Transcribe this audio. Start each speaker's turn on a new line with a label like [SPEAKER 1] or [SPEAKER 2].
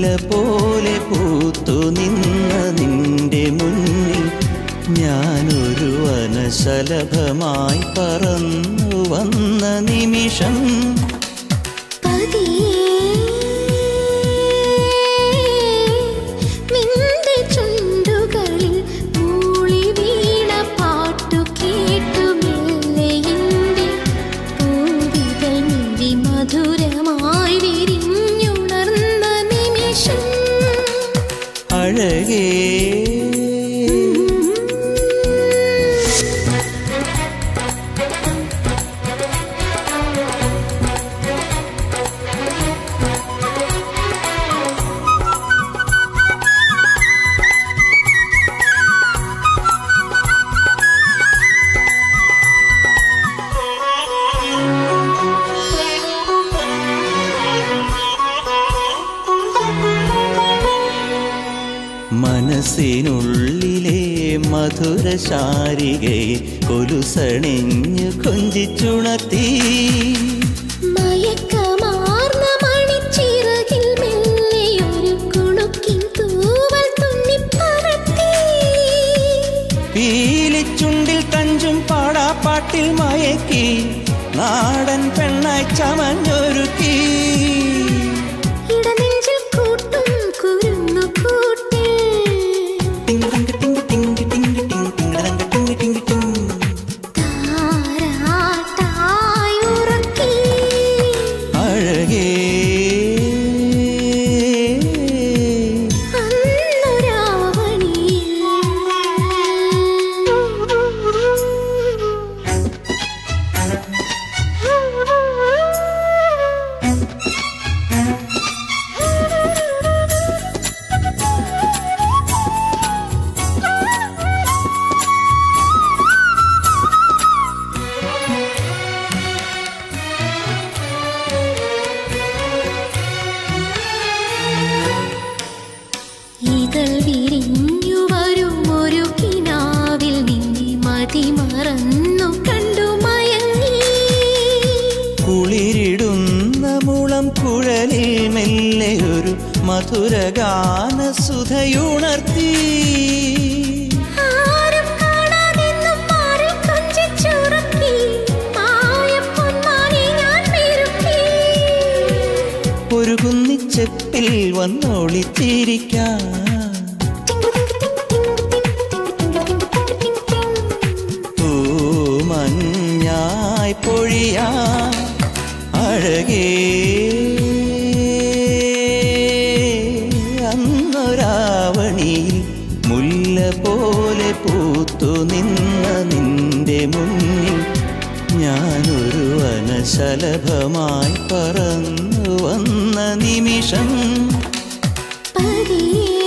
[SPEAKER 1] പോലെ പൂത്തു നിന്ന നിന്റെ മുന്നിൽ ഞാനൊരു വനശലഭമായി പറന്നു വന്ന നിമിഷം
[SPEAKER 2] നിന്റെ ചുണ്ടുകളിൽ മൂളി വീണ പാട്ടു കേട്ടു മെല്ലെ എൻ്റെ പൂവിതൾ മിഴി മധുരമായി വിരിഞ്ഞുണർന്ന നിമിഷം
[SPEAKER 1] അഴകേ മനസ്സിനുള്ളിലെ മധുര ശാരികയെ കൊലുസണിഞ്ഞു കൊഞ്ചിച്ചുണർത്തി
[SPEAKER 2] മയക്കമാർന്ന മണിച്ചിറകിൽ മെല്ലെ ഒരു കുണുക്കിൻ തൂവൽ തുന്നിപ്പറത്തി
[SPEAKER 1] പീലിച്ചുണ്ടിൽ തഞ്ചും പാടാപ്പാട്ടിൽ മയക്കി നാടൻ പെണ്ണായി ചമഞ്ഞൊരുക്കി
[SPEAKER 2] ഇടനെഞ്ചിൽ കൂട്ടും കുരുന്നു കൂട്ടിൽ
[SPEAKER 1] ടിങ് ടിങ് ടിങ് ടിങ് ടിങ് ടിങ് ടിങ് ടിങ് ടിങ് ടിങ്.
[SPEAKER 2] താരാട്ടായി ഉറക്കി
[SPEAKER 1] അഴകേ
[SPEAKER 2] ഇതൾ വിരിഞ്ഞു വരും ഒരു കിനാവിൽ നിന്നെ മതിമറന്നു കണ്ടു മയങ്ങി
[SPEAKER 1] കുളിരിടുന്ന മുളം കുഴലിൽ മെല്ലെ ഒരു മധുരഗാന സുധയുണർത്തി
[SPEAKER 2] ആരും കാണാതെന്നും മാറിൽ കൊഞ്ചിച്ചുറക്കി മായപ്പൊന്മാനെ ഞാൻ പെരുക്കി
[SPEAKER 1] ഒരു കുന്നിച്ചെപ്പിൽ വന്നൊളിച്ചിരിക്കാം പൂമഞ്ഞായി പൊഴിയാ അഴകേ അന്നൊരാവണിയിൽ മുല്ല പോലെ പൂത്തു നിന്ന നിന്റെ മുന്നിൽ ഞാനൊരു വനശലഭമായി പറന്നു വന്ന നിമിഷം
[SPEAKER 2] പതിയേ